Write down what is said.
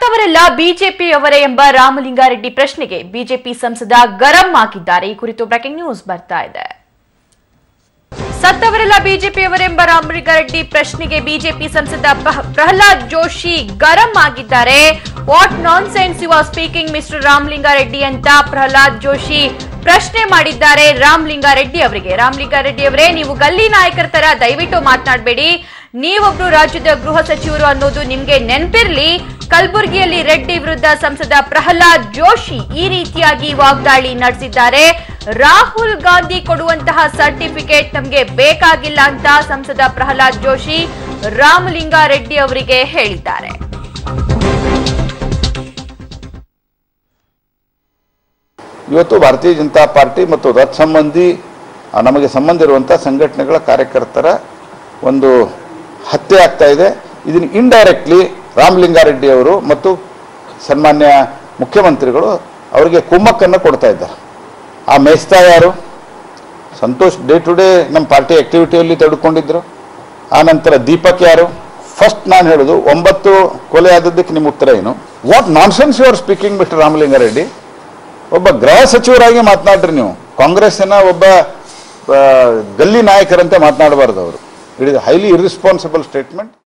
ಸತ್ತವರೆಲ್ಲ ಬಿಜೆಪಿಯವರೇ ಎಂಬ ರಾಮಲಿಂಗಾರೆಡ್ಡಿ ಪ್ರಶ್ನೆಗೆ ಬಿಜೆಪಿ ಸಂಸದ ಗರಂ ಆಗಿದ್ದಾರೆ ಈ ಕುರಿತು ಬ್ರೇಕಿಂಗ್ ನ್ಯೂಸ್ ಬರ್ತಾ ಇದೆ ಸತ್ತವರೆಲ್ಲ ಬಿಜೆಪಿಯವರೆಂಬ ರಾಮಲಿಂಗಾರೆಡ್ಡಿ ಪ್ರಶ್ನೆಗೆ ಬಿಜೆಪಿ ಸಂಸದ ಪ್ರಹ- ಪ್ರಹ್ಲಾದ್ ಜೋಶಿ ಗರಂ ಆಗಿದ್ದಾರೆ what nonsense you are speaking mister Ramalinga Reddy ಅಂತ ಪ್ರಹ್ಲಾದ್ ಜೋಶಿ ಪ್ರಶ್ನೆ ಮಾಡಿದ್ದಾರೆ ರಾಮಲಿಂಗಾರೆಡ್ಡಿ ಅವರಿಗೆ ರಾಮಲಿಂಗಾರೆಡ್ಡಿ ಅವರೇ ನೀವು ಗಲ್ಲಿ ನಾಯಕರ ತರ ದಯವಿಟ್ಟು ಮಾತನಾಡಬೇಡಿ ನೀವೊಬ್ರು ರಾಜ್ಯದ ಗೃಹ ಸಚಿವರು ಅನ್ನೋದು ನಿಮ್ಗೆ ನೆನಪಿರ್ಲಿ ಕಲಬುರಗಿಯಲ್ಲಿ ರೆಡ್ಡಿ ವಿರುದ್ಧ ಸಂಸದ ಪ್ರಹ್ಲಾದ್ ಜೋಶಿ ಈ ರೀತಿಯಾಗಿ ವಾಗ್ದಾಳಿ ನಡೆಸಿದ್ದಾರೆ ರಾಹುಲ್ ಗಾಂಧಿ ಕೊಡುವಂತಹ ಸರ್ಟಿಫಿಕೇಟ್ ನಮಗೆ ಬೇಕಾಗಿಲ್ಲ ಅಂತ ಸಂಸದ ಪ್ರಹ್ಲಾದ್ ಜೋಶಿ ರಾಮಲಿಂಗಾರೆಡ್ಡಿ ಅವರಿಗೆ ಹೇಳಿದ್ದಾರೆ ಇವತ್ತು ಭಾರತೀಯ ಜನತಾ ಪಾರ್ಟಿ ಮತ್ತು ತತ್ಸಂಬಂಧಿ ಆ, ನಮಗೆ ಸಂಬಂಧ ಇರುವಂಥ ಸಂಘಟನೆಗಳ ಕಾರ್ಯಕರ್ತರ ಒಂದು ಹತ್ಯೆ ಆಗ್ತಾ ಇದೆ ಇದನ್ನು ಇಂಡೈರೆಕ್ಟ್ಲಿ ರಾಮಲಿಂಗಾರೆಡ್ಡಿ ಅವರು ಮತ್ತು ಸನ್ಮಾನ್ಯ ಮುಖ್ಯಮಂತ್ರಿಗಳು ಅವರಿಗೆ ಕುಮ್ಮಕ್ಕನ್ನು ಕೊಡ್ತಾ ಇದ್ದಾರೆ ಆ ಮೇಸ್ತಾ ಯಾರು ಸಂತೋಷ್ ಡೇ ಟು ಡೇ ನಮ್ಮ ಪಾರ್ಟಿ ಆಕ್ಟಿವಿಟಿಯಲ್ಲಿ ತಡ್ಕೊಂಡಿದ್ರು ಆ ನಂತರ ದೀಪಕ್ ಯಾರು ಫಸ್ಟ್ ನಾನು ಹೇಳೋದು ಒಂಬತ್ತು ಕೊಲೆ ಆದದ್ದಕ್ಕೆ ನಿಮ್ಮ ಉತ್ತರ ಏನು what nonsense you are speaking mister Ramalinga Reddy ಒಬ್ಬ ಗೃಹ ಸಚಿವರಾಗಿ ಮಾತನಾಡ್ರಿ ನೀವು ಕಾಂಗ್ರೆಸ್ಸಿನ ಒಬ್ಬ ಆ, ಗಲ್ಲಿ ನಾಯಕರಂತೆ ಮಾತನಾಡಬಾರ್ದು ಅವರು it is highly irresponsible statement